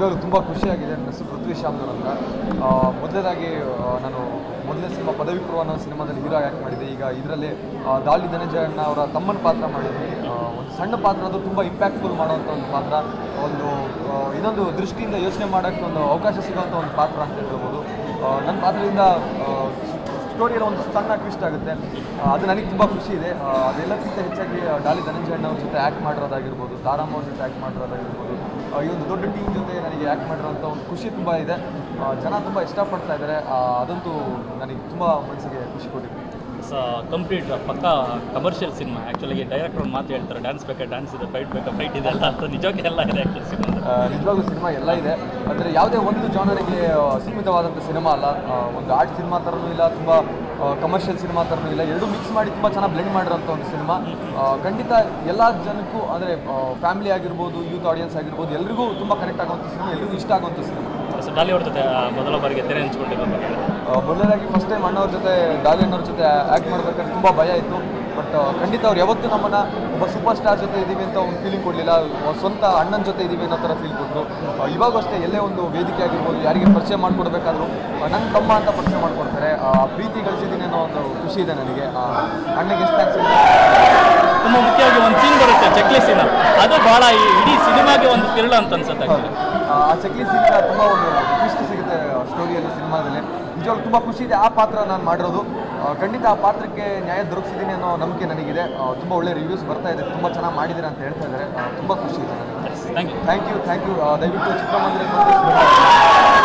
ನಿಜವಾಗ್ಲೂ ತುಂಬ ಖುಷಿಯಾಗಿದೆ ನನ್ನ ಹೆಸರು ಪೃಥ್ವಿ ಶ್ಯಾಮ್ದೂರ್ ಅಂತ ಆ, ಮೊದಲನೇದಾಗಿ ಆ, ನಾನು ಮೊದಲನೇ ಸಿನಿಮಾ ಪದವಿ ಪೂರ್ವ ಅನ್ನೋ ಸಿನಿಮಾದಲ್ಲಿ ಹೀರೋ ಆ್ಯಕ್ಟ್ ಮಾಡಿದ್ದೆ ಈಗ ಇದರಲ್ಲಿ ದಾಳಿ ಧನಂಜಯ ಅಣ್ಣ ಅವರ ತಮ್ಮನ ಪಾತ್ರ ಮಾಡಿದ್ವಿ ಆ, ಒಂದು ಸಣ್ಣ ಪಾತ್ರ ಅದು ತುಂಬ ಇಂಪ್ಯಾಕ್ಟ್ಫುಲ್ ಮಾಡೋವಂಥ ಒಂದು ಪಾತ್ರ ಒಂದು ಆ, ಇನ್ನೊಂದು ದೃಷ್ಟಿಯಿಂದ ಯೋಚನೆ ಮಾಡೋಕ್ಕೆ ಒಂದು ಅವಕಾಶ ಸಿಗೋಂಥ ಒಂದು ಪಾತ್ರ ಅಂತ ಹೇಳ್ಬೋದು ಆ, ನನ್ನ ಪಾತ್ರದಿಂದ ಸ್ಟೋರಿಯಲ್ಲಿ ಒಂದು ಸಣ್ಣ ಟ್ವಿಸ್ಟ್ ಆಗುತ್ತೆ ಆ, ಅದು ನನಗೆ ತುಂಬ ಖುಷಿ ಇದೆ ಆ, ಅದೆಲ್ಲಕ್ಕಿಂತ ಹೆಚ್ಚಾಗಿ ಆ, ಡಾಲಿ ಧನಂಜಯ ಅಣ್ಣ ಅವ್ರ ಜೊತೆ ಆ್ಯಕ್ಟ್ ಮಾಡಿರೋದಾಗಿರ್ಬೋದು ತಾರಮ್ಮ ಅವ್ರ ಜೊತೆ ಆ್ಯಕ್ಟ್ ಮಾಡಿರೋದಾಗಿರ್ಬೋದು ಆ, ಈ ಒಂದು ದೊಡ್ಡ ಟೀಮ್ ಜೊತೆ ನನಗೆ ಆ್ಯಕ್ಟ್ ಮಾಡಿರೋಂಥ ಒಂದು ಖುಷಿ ತುಂಬ ಇದೆ ಆ, ಜನ ತುಂಬ ಇಷ್ಟಪಡ್ತಾ ಇದ್ದಾರೆ ಆ, ಅದಂತೂ ನನಗೆ ತುಂಬ ಮನಸ್ಸಿಗೆ ಖುಷಿ ಕೊಟ್ಟಿದೆ ಸ ಕಂಪ್ಲೀಟ್ ಪಕ್ಕ ಕಮರ್ಷಿಯಲ್ ಸಿನಿಮಾ ಆ್ಯಕ್ಚುಲಿ ಡೈರೆಕ್ಟರ್ ಒಂದು ಮಾತು ಹೇಳ್ತಾರೆ ಡ್ಯಾನ್ಸ್ ಬೇಕಾ ಡ್ಯಾನ್ಸ್ ಇದೆ ಫೈಟ್ ಬೇಕಾ ಫೈಟ್ ಇದೆ ಎಲ್ಲ ಅಂತ ನಿಜವಾಗಿ ಎಲ್ಲ ಇದೆ ಆ್ಯಕ್ಚುಲಿ ಸಿನಿಮಾ ಆ, ನಿಜವಾಗ್ಲೂ ಸಿನಿಮಾ ಎಲ್ಲ ಇದೆ ಅಂದರೆ ಯಾವುದೇ ಒಂದು ಜಾನರಿಗೆ ಸೀಮಿತವಾದಂಥ ಸಿನಿಮಾ ಅಲ್ಲ ಆ, ಒಂದು ಆರ್ಟ್ ಸಿನಿಮಾ ಥರನೂ ಇಲ್ಲ ತುಂಬ ಕಮರ್ಷಿಯಲ್ ಸಿನಿಮಾ ಥರನೂ ಇಲ್ಲ ಎರಡು ಮಿಕ್ಸ್ ಮಾಡಿ ತುಂಬ ಚೆನ್ನಾಗಿ ಬ್ಲೆಂಡ್ ಮಾಡಿರೋಂಥ ಒಂದು ಸಿನಿಮಾ ಆ, ಖಂಡಿತ ಎಲ್ಲ ಜನಕ್ಕೂ ಅಂದರೆ ಫ್ಯಾಮಿಲಿ ಆಗಿರ್ಬೋದು ಯೂತ್ ಆಡಿಯನ್ಸ್ ಆಗಿರ್ಬೋದು ಎಲ್ರಿಗೂ ತುಂಬ ಕನೆಕ್ಟ್ ಆಗುವಂಥ ಸಿನಿಮಾ ಎಲ್ರಿಗೂ ಇಷ್ಟ ಆಗುವಂಥ ಸಿನಿಮಾ ಸೊ ಡಾಲಿ ಅವ್ರ ಜೊತೆ ಆ, ಮೊದಲ ಬಾರಿಗೆ ತೆರೆ ಹಂಚ್ಕೊಂಡಿರೋದು ಆ, ಮೊದಲನೇದಾಗಿ ಫಸ್ಟ್ ಟೈಮ್ ಅಣ್ಣವ್ರ ಜೊತೆ ಡಾಲಿ ಅಣ್ಣವ್ರ ಜೊತೆ ಆ್ಯಕ್ಟ್ ಮಾಡ್ಬೇಕಾದ್ರೆ ತುಂಬ ಭಯ ಇತ್ತು ಬಟ್ ಖಂಡಿತ ಅವ್ರು ಯಾವತ್ತೂ ನಮ್ಮನ್ನು ಒಬ್ಬ ಸೂಪರ್ ಸ್ಟಾರ್ ಜೊತೆ ಇದ್ದೀವಿ ಅಂತ ಒಂದು ಫೀಲಿಂಗ್ ಕೊಡಲಿಲ್ಲ ಸ್ವಂತ ಅಣ್ಣನ ಜೊತೆ ಇದ್ದೀವಿ ಅನ್ನೋ ಥರ ಫೀಲ್ ಕೊಟ್ಟರು ಇವಾಗೂ ಅಷ್ಟೇ ಎಲ್ಲೇ ಒಂದು ವೇದಿಕೆ ಆಗಿರ್ಬೋದು ಯಾರಿಗೆ ಪರಿಚಯ ಮಾಡಿಕೊಡ್ಬೇಕಾದ್ರೂ ನನ್ನ ತಮ್ಮ ಅಂತ ಪರಿಚಯ ಮಾಡಿಕೊಡ್ತಾರೆ ಆ ಪ್ರೀತಿ ಗಳಿಸಿದ್ದೀನಿ ಅನ್ನೋ ಒಂದು ಖುಷಿ ಇದೆ ನನಗೆ ಆ, ಅಣ್ಣಗೆ ಎಷ್ಟು ಥ್ಯಾಂಕ್ಸ್ ತುಂಬ ಮುಖ್ಯವಾಗಿ ಒಂದು ಸೀನ್ ಬರುತ್ತೆ ಚಕ್ಲಿ ಸೀನ್ ಅದು ಭಾಳ ಈ ಇಡೀ ಸಿನಿಮಾಗೆ ಒಂದು ತಿರುಳು ಅಂತ ಅನ್ಸುತ್ತೆ ಹೌದು. actually. ಆ ಆ ಚಕ್ಲಿ ಸಿಕ್ಕ ತುಂಬ ಒಂದು ಟ್ವಿಸ್ಟ್ ಸಿಗುತ್ತೆ ಸ್ಟೋರಿಯಲ್ಲಿ ಸಿನಿಮಾದಲ್ಲಿ ನಿಜವಾಗ್ಲೂ ತುಂಬ ಖುಷಿ ಇದೆ ಆ ಪಾತ್ರ ನಾನು ಮಾಡಿರೋದು ಆ, ಖಂಡಿತ ಆ ಪಾತ್ರಕ್ಕೆ ನ್ಯಾಯ ದೊರಕಿಸಿದ್ದೀನಿ ಅನ್ನೋ ನಂಬಿಕೆ ನನಗಿದೆ ತುಂಬ ಒಳ್ಳೆ ರಿವ್ಯೂಸ್ ಬರ್ತಾ ಇದೆ ತುಂಬ ಚೆನ್ನಾಗಿ ಮಾಡಿದ್ದೀರಾ ಅಂತ ಹೇಳ್ತಾ ಇದ್ದಾರೆ ತುಂಬ ಖುಷಿ ಇದೆ ನನಗೆ Yes, thank you thank you thank you ದಯವಿಟ್ಟು ಚಿತ್ರಮಂದಿರಕ್ಕೆ ಬಂದು